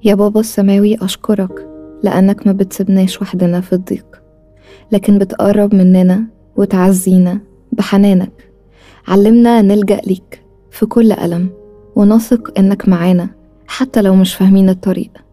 يا بابا السماوي أشكرك لأنك ما بتسيبناش وحدنا في الضيق لكن بتقرب مننا وتعزينا بحنانك علمنا نلجأ ليك في كل ألم ونثق إنك معانا حتى لو مش فاهمين الطريق